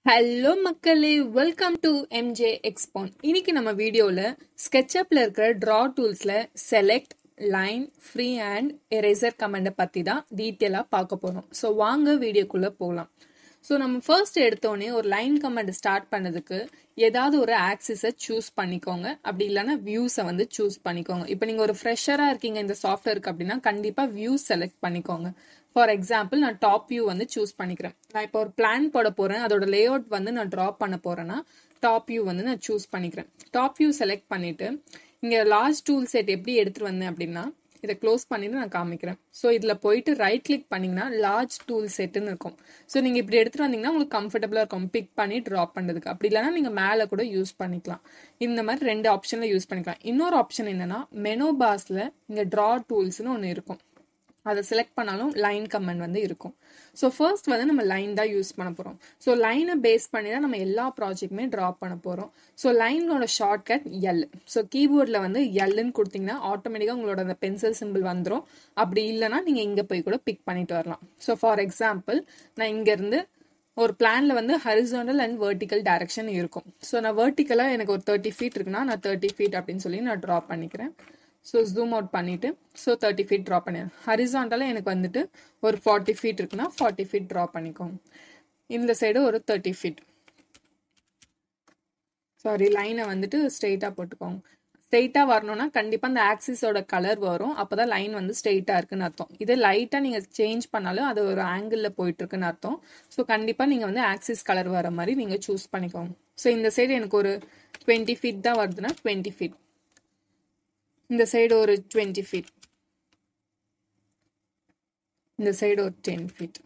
hello மக்களே welcome to MJ எக்ஸ்பான் இன்னைக்கு நம்ம வீடியோவில் ஸ்கெட்சப்பில் இருக்கிற ட்ரா டூல்ஸில் select line free and eraser கமெண்டை பற்றி தான் டீட்டெயிலாக பார்க்க போகிறோம் ஸோ வாங்க வீடியோக்குள்ளே போகலாம் ஸோ நம்ம ஃபர்ஸ்ட் எடுத்தோடனே ஒரு லைன் கமெண்ட் ஸ்டார்ட் பண்ணதுக்கு ஏதாவது ஒரு ஆக்சிஸை சூஸ் பண்ணிக்கோங்க அப்படி இல்லைன்னா வியூஸை வந்து சூஸ் பண்ணிக்கோங்க இப்போ நீங்கள் ஒரு ஃப்ரெஷராக இருக்கீங்க இந்த சாஃப்ட்வேருக்கு அப்படின்னா கண்டிப்பாக வியூஸ் செலக்ட் பண்ணிக்கோங்க ஃபார் எக்ஸாம்பிள் நான் டாப் வியூ வந்து சூஸ் பண்ணிக்கிறேன் நான் இப்போ ஒரு பிளான் போட போகிறேன் அதோட லே அவுட் வந்து நான் ட்ரா பண்ண போகிறேன்னா டாப் வியூ வந்து நான் சூஸ் பண்ணிக்கிறேன் டாப் வியூ செலக்ட் பண்ணிவிட்டு இங்கே லார்ஜ் டூல் செட் எப்படி எடுத்துகிட்டு வந்தேன் அப்படின்னா இதை க்ளோஸ் பண்ணிட்டு நான் காமிக்கிறேன் ஸோ இதில் போயிட்டு ரைட் கிளிக் பண்ணிங்கன்னா லார்ஜ் டூல் செட்டுன்னு இருக்கும் ஸோ நீங்கள் இப்படி எடுத்துகிட்டு வந்தீங்கன்னா உங்களுக்கு கம்ஃபர்டபுளாக இருக்கும் பிக் பண்ணி ட்ராப் பண்ணுறதுக்கு அப்படி இல்லைனா நீங்கள் மேலே கூட யூஸ் பண்ணிக்கலாம் இந்த மாதிரி ரெண்டு ஆப்ஷனில் யூஸ் பண்ணிக்கலாம் இன்னொரு ஆப்ஷன் என்னென்னா மெனோ பாஸில் இங்கே ட்ரா டூல்ஸ்னு ஒன்று இருக்கும் அதை செலக்ட் பண்ணாலும் லைன் கமெண்ட் வந்து இருக்கும் ஸோ ஃபர்ஸ்ட் வந்து நம்ம லைன் தான் யூஸ் பண்ண போகிறோம் ஸோ லைனை பேஸ் பண்ணி தான் நம்ம எல்லா ப்ராஜெக்ட்டுமே ட்ரா பண்ண போகிறோம் ஸோ லைனோட ஷார்ட்கட் எல் ஸோ கீபோர்டில் வந்து எல்லுன்னு கொடுத்தீங்கன்னா ஆட்டோமேட்டிக்காக உங்களோட அந்த பென்சில் சிம்பிள் வந்துடும் அப்படி இல்லைனா நீங்கள் இங்கே போய் கூட பிக் பண்ணிட்டு வரலாம் ஸோ ஃபார் எக்ஸாம்பிள் நான் இங்கேருந்து ஒரு பிளான்ல வந்து ஹரிசாண்டல் அண்ட் வெர்டிக்கல் டைரக்ஷன் இருக்கும் ஸோ நான் வெர்டிக்கலாக எனக்கு ஒரு தேர்ட்டி ஃபீட் இருக்குன்னா நான் தேர்ட்டி ஃபீட் அப்படின்னு சொல்லி நான் ட்ரா பண்ணிக்கிறேன் ஸோ ஜூம் அவுட் பண்ணிவிட்டு ஸோ தேர்ட்டி ஃபீட் ட்ரா பண்ணிடுறேன் ஹரிசாண்டலாக எனக்கு வந்துட்டு ஒரு ஃபார்ட்டி ஃபீட் இருக்குன்னா ஃபார்ட்டி ஃபீட் ட்ரா பண்ணிக்கோங்க இந்த சைடு ஒரு தேர்ட்டி ஃபீட் சாரி லைனை வந்துட்டு ஸ்ட்ரெயிட்டாக போட்டுக்கோங்க ஸ்ட்ரெயிட்டாக வரணும்னா கண்டிப்பாக அந்த ஆக்சிஸோட கலர் வரும் அப்போ தான் லைன் வந்து ஸ்ட்ரெயிட்டாக இருக்குன்னு அர்த்தம் இதே லைட்டாக நீங்கள் சேஞ்ச் பண்ணாலும் அது ஒரு ஆங்கிளில் போயிட்டுருக்குன்னு அர்த்தம் ஸோ கண்டிப்பாக நீங்கள் வந்து ஆக்சிஸ் கலர் வர மாதிரி நீங்கள் சூஸ் பண்ணிக்கோங்க ஸோ இந்த சைடு எனக்கு ஒரு டுவெண்ட்டி ஃபீட் தான் வருதுன்னா டுவெண்ட்டி ஃபீட் இந்த சைடு ஒரு டுவெண்ட்டி ஃபீட் இந்த சைடு ஒரு டென் ஃபீட்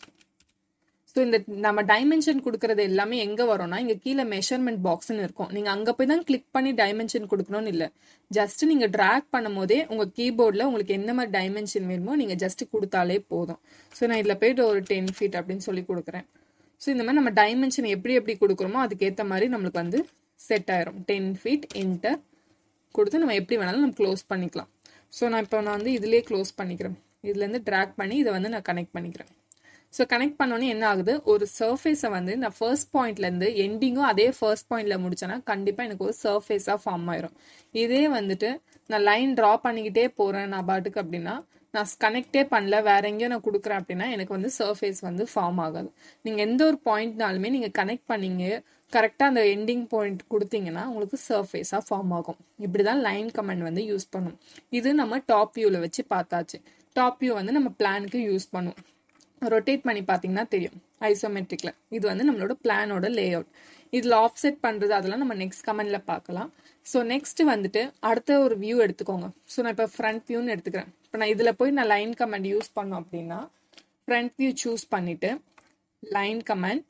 ஸோ இந்த நம்ம டைமென்ஷன் கொடுக்கறது எல்லாமே எங்கே வரும்னா இங்கே கீழே மெஷர்மெண்ட் பாக்ஸ்னு இருக்கும் நீங்கள் அங்கே போய் தான் கிளிக் பண்ணி டைமென்ஷன் கொடுக்கணும்னு இல்லை ஜஸ்ட் நீங்கள் ட்ராக் பண்ணும் போதே உங்கள் கீபோர்டில் உங்களுக்கு எந்த மாதிரி டைமென்ஷன் வேணுமோ நீங்கள் ஜஸ்ட் கொடுத்தாலே போதும் ஸோ நான் இதில் போயிட்டு ஒரு டென் ஃபீட் அப்படின்னு சொல்லி கொடுக்குறேன் ஸோ இந்த மாதிரி நம்ம டைமென்ஷன் எப்படி எப்படி கொடுக்குறோமோ அதுக்கேற்ற மாதிரி நம்மளுக்கு வந்து செட் ஆயிரும் டென் ஃபீட் இன்டர் கொடுத்து நம்ம எப்படி வேணாலும் நம்ம க்ளோஸ் பண்ணிக்கலாம் ஸோ நான் இப்போ நான் வந்து இதுலேயே க்ளோஸ் பண்ணிக்கிறேன் இதுலேருந்து ட்ராக் பண்ணி இதை வந்து நான் கனெக்ட் பண்ணிக்கிறேன் ஸோ கனெக்ட் பண்ணோன்னே என்ன ஆகுது ஒரு சர்ஃபேஸை வந்து நான் ஃபர்ஸ்ட் பாயிண்ட்லேருந்து எண்டிங்கும் அதே ஃபர்ஸ்ட் பாயிண்டில் முடிச்சேன்னா கண்டிப்பாக எனக்கு ஒரு சர்ஃபேஸாக ஃபார்ம் ஆயிரும் இதே வந்துட்டு நான் லைன் ட்ரா பண்ணிக்கிட்டே போகிறேன் நான் பாட்டுக்கு அப்படின்னா நான் கனெக்டே பண்ணல வேற எங்கேயோ நான் கொடுக்குறேன் அப்படின்னா எனக்கு வந்து சர்ஃபேஸ் வந்து ஃபார்ம் ஆகாது நீங்கள் எந்த ஒரு பாயிண்ட்னாலுமே நீங்கள் கனெக்ட் பண்ணீங்க கரெக்டாக அந்த எண்டிங் பாயிண்ட் கொடுத்தீங்கன்னா உங்களுக்கு சர்ஃபேஸாக ஃபார்ம் ஆகும் இப்படி தான் லைன் கமெண்ட் வந்து யூஸ் பண்ணும் இது நம்ம டாப் வியூவில் வச்சு பார்த்தாச்சு டாப் வியூ வந்து நம்ம பிளானுக்கு யூஸ் பண்ணுவோம் ரொட்டேட் பண்ணி பார்த்தீங்கன்னா தெரியும் ஐசோமெட்ரிக்கில் இது வந்து நம்மளோட பிளானோட லே அவுட் இதில் ஆஃப்செட் பண்ணுறது அதெல்லாம் நம்ம நெக்ஸ்ட் கமெண்டில் பார்க்கலாம் ஸோ நெக்ஸ்ட் வந்துட்டு அடுத்த ஒரு வியூ எடுத்துக்கோங்க ஸோ நான் இப்போ ஃப்ரண்ட் வியூன்னு எடுத்துக்கிறேன் இப்போ நான் இதில் போய் நான் லைன் கமெண்ட் யூஸ் பண்ணோம் அப்படின்னா ஃப்ரண்ட் வியூ சூஸ் பண்ணிவிட்டு லைன் கமெண்ட்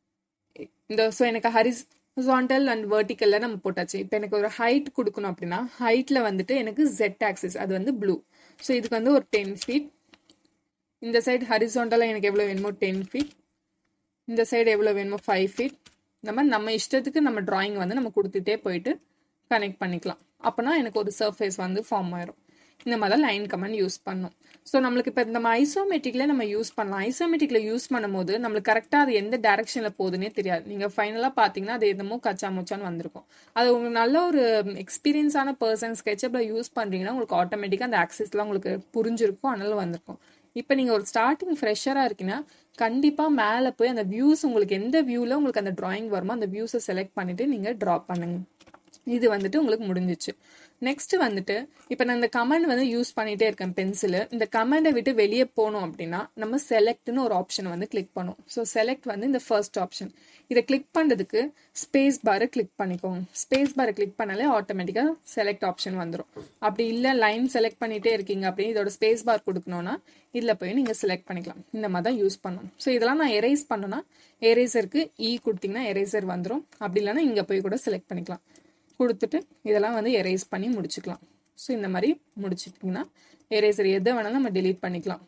இந்த ஸோ எனக்கு ஹரிஸ் ஹாரிசான்டல் அண்ட் வெர்டிக்கல்ல நம்ம போட்டாச்சு இப்போ எனக்கு ஒரு ஹைட் கொடுக்கணும் அப்படின்னா ஹைட்ல வந்துட்டு எனக்கு ஜெட் ஆக்சிஸ் அது வந்து ப்ளூ ஸோ இதுக்கு வந்து ஒரு டென் ஃபீட் இந்த சைடு ஹரிசான்டலாக எனக்கு எவ்வளோ வேணுமோ டென் ஃபீட் இந்த சைடு எவ்வளோ வேணுமோ ஃபைவ் ஃபீட் இந்த மாதிரி நம்ம இஷ்டத்துக்கு நம்ம ட்ராயிங் வந்து நம்ம கொடுத்துட்டே போயிட்டு கனெக்ட் பண்ணிக்கலாம் அப்போனா எனக்கு ஒரு சர்ஃபேஸ் வந்து ஃபார்ம் ஆயிரும் இந்த மாதிரி தான் லைன் கமெண்ட் யூஸ் பண்ணும் ஸோ நம்மளுக்கு இப்போ நம்ம ஐசோமேட்டிக்கில் நம்ம யூஸ் பண்ணலாம் ஐசோமேட்டிக்கில் யூஸ் பண்ணும்போது நம்மளுக்கு கரெக்டாக அது எந்த டேரக்ஷனில் போகுதுன்னே தெரியாது நீங்கள் ஃபைனலாக பார்த்தீங்கன்னா அது எதுமோ கச்சா முச்சான்னு வந்திருக்கும் அது உங்களுக்கு நல்ல ஒரு எக்ஸ்பீரியன்ஸான பர்சன் ஸ்கெட்சப்பில் யூஸ் பண்ணுறீங்கன்னா உங்களுக்கு ஆட்டோமேட்டிக்காக அந்த ஆக்சஸ்லாம் உங்களுக்கு புரிஞ்சிருக்கும் அதனால வந்திருக்கும் இப்போ நீங்கள் ஒரு ஸ்டார்டிங் ஃப்ரெஷராக இருக்கீங்கன்னா கண்டிப்பாக மேலே போய் அந்த வியூஸ் உங்களுக்கு எந்த வியூவில் உங்களுக்கு அந்த ட்ராயிங் வருமோ அந்த வியூஸை செலக்ட் பண்ணிவிட்டு நீங்கள் ட்ரா பண்ணுங்க இது வந்துட்டு உங்களுக்கு முடிஞ்சிச்சு நெக்ஸ்ட் வந்துட்டு இப்போ நான் இந்த கமெண்ட் வந்து யூஸ் பண்ணிட்டே இருக்கேன் பென்சிலு இந்த கமெண்டை விட்டு வெளியே போனோம் அப்படின்னா நம்ம செலக்ட்னு ஒரு ஆப்ஷன் வந்து கிளிக் பண்ணுவோம் ஸோ செலக்ட் வந்து இந்த ஃபர்ஸ்ட் ஆப்ஷன் இதை கிளிக் பண்ணுறதுக்கு ஸ்பேஸ் பாரை கிளிக் பண்ணிக்கோங்க ஸ்பேஸ் பாரை கிளிக் பண்ணாலே ஆட்டோமேட்டிக்காக செலக்ட் ஆப்ஷன் வந்துடும் அப்படி இல்லை லைன் செலக்ட் பண்ணிட்டே இருக்கீங்க அப்படின்னு இதோட ஸ்பேஸ் பார் கொடுக்கணும்னா இதில் போய் நீங்கள் செலக்ட் பண்ணிக்கலாம் இந்த மாதிரி தான் யூஸ் பண்ணணும் ஸோ இதெல்லாம் நான் எரேஸ் பண்ணோன்னா எரேசருக்கு இ கொடுத்தீங்கன்னா எரேசர் வந்துடும் அப்படி இல்லைன்னா இங்கே போய் கூட செலக்ட் பண்ணிக்கலாம் கொடுத்துட்டு இதெல்லாம் வந்து எரேஸ் பண்ணி முடிச்சுக்கலாம் ஸோ இந்த மாதிரி முடிச்சிட்டிங்கன்னா எரேசர் எதை வேணாலும் நம்ம டெலீட் பண்ணிக்கலாம்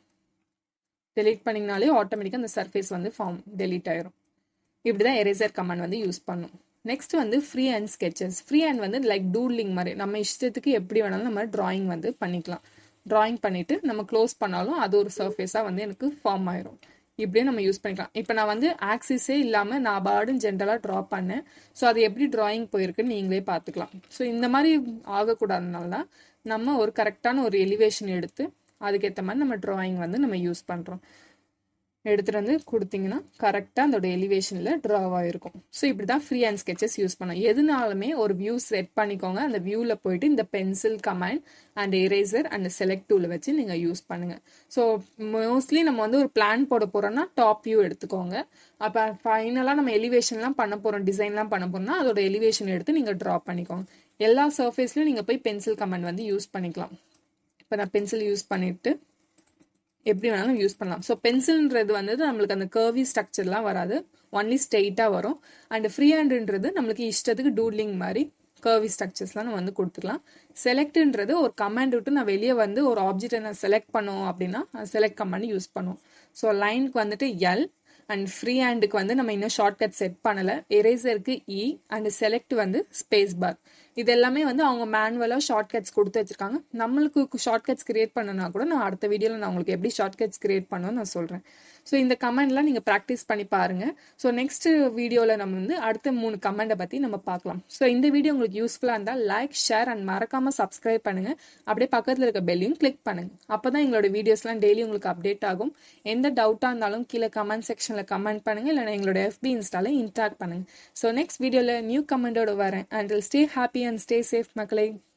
டெலீட் பண்ணிங்கனாலே ஆட்டோமேட்டிக்காக அந்த சர்ஃபேஸ் வந்து ஃபார்ம் டெலீட் ஆயிரும் இப்படி தான் எரேசர் கமெண்ட் வந்து யூஸ் பண்ணும் நெக்ஸ்ட் வந்து free hand sketches free hand வந்து லைக் டூட்லிங் மாதிரி நம்ம இஷ்டத்துக்கு எப்படி வேணாலும் நம்ம ட்ராயிங் வந்து பண்ணிக்கலாம் ட்ராயிங் பண்ணிவிட்டு நம்ம க்ளோஸ் பண்ணாலும் அது ஒரு சர்ஃபேஸாக வந்து எனக்கு ஃபார்ம் ஆயிரும் இப்படியே நம்ம யூஸ் பண்ணிக்கலாம் இப்போ நான் வந்து ஆக்சிஸே இல்லாமல் நான் பாடுன்னு ஜென்ரலாக ட்ரா பண்ணேன் ஸோ அது எப்படி ட்ராயிங் போயிருக்குன்னு நீங்களே பார்த்துக்கலாம் ஸோ இந்த மாதிரி ஆகக்கூடாதுனால தான் நம்ம ஒரு கரெக்டான ஒரு எலிவேஷன் எடுத்து அதுக்கேற்ற மாதிரி நம்ம ட்ராயிங் வந்து நம்ம யூஸ் பண்ணுறோம் எடுத்துகிட்டு வந்து கொடுத்தீங்கன்னா கரெக்டாக அதோட எலிவேஷனில் ட்ரா ஆகிருக்கும் ஸோ இப்படி தான் ஃப்ரீ ஹேண்ட் ஸ்கெச்சஸ் யூஸ் பண்ணோம் எதுனாலுமே ஒரு வியூ செட் பண்ணிக்கோங்க அந்த வியூவில் போயிட்டு இந்த pencil command and eraser and select டூலை வச்சு நீங்கள் யூஸ் பண்ணுங்கள் ஸோ மோஸ்ட்லி நம்ம வந்து ஒரு பிளான் போட போகிறோம்னா டாப் வியூ எடுத்துக்கோங்க அப்போ ஃபைனலாக நம்ம எலிவேஷன்லாம் பண்ண போகிறோம் டிசைன்லாம் பண்ண போகிறோம்னா அதோட எலிவேஷன் எடுத்து நீங்கள் ட்ரா பண்ணிக்கோங்க எல்லா சர்ஃபேஸ்லையும் நீங்கள் போய் பென்சில் கமாண்ட் வந்து யூஸ் பண்ணிக்கலாம் இப்போ நான் பென்சில் யூஸ் பண்ணிவிட்டு எப்படி வேணாலும் யூஸ் பண்ணலாம் ஸோ பென்சில்ன்றது வந்து நம்மளுக்கு அந்த கர்வி ஸ்ட்ரக்சர்லாம் வராது ஒன்லி ஸ்ட்ரெயிட்டாக வரும் அண்ட் ஃப்ரீ ஹேண்டுன்றது நம்மளுக்கு இஷ்டத்துக்கு டூட்லிங் மாதிரி கர்வி ஸ்ட்ரக்சர்ஸ்லாம் நம்ம வந்து கொடுத்துக்கலாம் செலக்ட்ன்றது ஒரு கமாண்ட் விட்டு நான் வெளியே வந்து ஒரு ஆப்ஜெக்டை நான் செலக்ட் பண்ணோம் அப்படின்னா செலக்ட் கமாண்ட் யூஸ் பண்ணுவோம் ஸோ லைனுக்கு வந்துட்டு எல் அண்ட் ஃப்ரீ ஹேண்டுக்கு வந்து நம்ம இன்னும் ஷார்ட்கட் செட் பண்ணலை எரேசருக்கு இ அண்ட் செலக்ட் வந்து ஸ்பேஸ் பார் இது எல்லாமே வந்து அவங்க மேனுவலாக ஷார்ட்கட்ஸ் கொடுத்து வச்சிருக்காங்க நம்மளுக்கு ஷார்ட்கட்ஸ் கிரியேட் பண்ணனா கூட நான் அடுத்த வீடியோவில் நான் உங்களுக்கு எப்படி ஷார்ட்கட்ஸ் கிரியேட் பண்ணுவேன்னு நான் சொல்கிறேன் ஸோ இந்த கமெண்ட்லாம் நீங்கள் ப்ராக்டிஸ் பண்ணி பாருங்கள் ஸோ நெக்ஸ்ட் வீடியோவில் நம்ம வந்து அடுத்த மூணு கமெண்ட்டை பற்றி நம்ம பார்க்கலாம் ஸோ இந்த வீடியோ உங்களுக்கு யூஸ்ஃபுல்லாக இருந்தால் லைக் ஷேர் அண்ட் மறக்காமல் சப்ஸ்கிரைப் பண்ணுங்கள் அப்படியே பக்கத்தில் இருக்க பெல்லையும் கிளிக் பண்ணுங்கள் அப்போ தான் எங்களோட வீடியோஸ்லாம் டெய்லி உங்களுக்கு அப்டேட் ஆகும் எந்த டவுட்டாக இருந்தாலும் கீழே கமெண்ட் செக்ஷனில் கமெண்ட் பண்ணுங்கள் இல்லைனா எங்களோட எஃபி இன்ஸ்டால இன்டாக்ட் பண்ணுங்கள் ஸோ நெக்ஸ்ட் வீடியோவில் நியூ கமெண்டோட வரேன் and stay happy and stay safe மக்களை